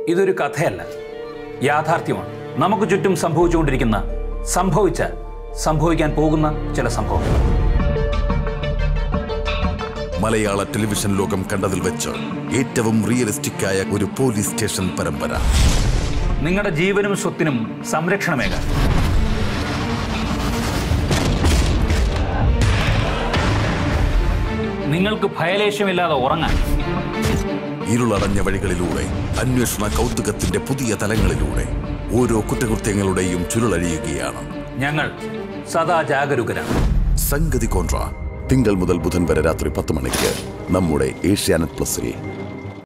ഇതൊരു കഥയല്ല യാഥാർത്ഥ്യമാണ് നമുക്ക് ചുറ്റും സംഭവിച്ചുകൊണ്ടിരിക്കുന്ന സംഭവിച്ച സംഭവിക്കാൻ പോകുന്ന ചില സംഭവങ്ങൾ മലയാള ടെലിവിഷൻ ലോകം കണ്ടതിൽ വെച്ച് ഏറ്റവും റിയലിസ്റ്റിക് ആയ ഒരു പോലീസ് സ്റ്റേഷൻ പരമ്പര നിങ്ങളുടെ ജീവനും സ്വത്തിനും സംരക്ഷണമേകാൻ നിങ്ങൾക്ക് ഭയലേശമില്ലാതെ ഉറങ്ങാൻ ഇരുളടഞ്ഞ വഴികളിലൂടെ അന്വേഷണ കൗതുകത്തിന്റെ പുതിയ തലങ്ങളിലൂടെ ഓരോ കുറ്റകൃത്യങ്ങളുടെയും ചുരുളഴിയുകയാണ് ഞങ്ങൾ സദാ ജാഗരൂകരാണ് സംഗതി കോൺട്ര തിങ്കൾ മുതൽ ബുധൻ വരെ രാത്രി പത്ത് മണിക്ക് നമ്മുടെ ഏഷ്യാനെറ്റ് പ്ലസിൽ